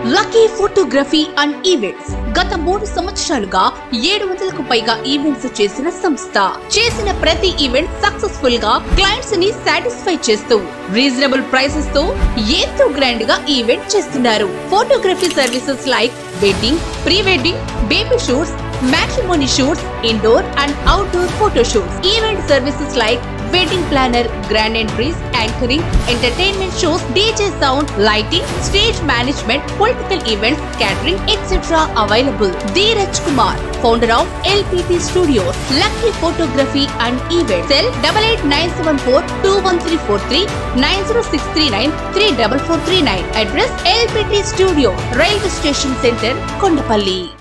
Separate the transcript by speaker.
Speaker 1: lucky photography and events గత మూడు సంవత్సరాలుగా ఏడు వందలకు పైగా ఈవెంట్స్ చేసిన సంస్థ చేసిన ప్రతి ఈవెంట్ సక్సెస్ఫుల్ గా క్లయింట్స్ ని సాటిస్ఫై చేస్తూ రీజనబుల్ ప్రైసెస్ తో ఎంతో గ్రాండ్ గా ఈవెంట్ చేస్తున్నారు photography services like wedding pre wedding baby shoots matrimony shoots indoor and outdoor photo shoots event services like wedding planner grand entries anchoring entertainment shows DJ sound lighting stage management political events catering etcetera available Dheeraj Kumar founder of LPT studios lucky photography and event cell double eight nine seven four two one three four three nine zero six three nine three double four three nine address LPT studio railway station centre Kondapalli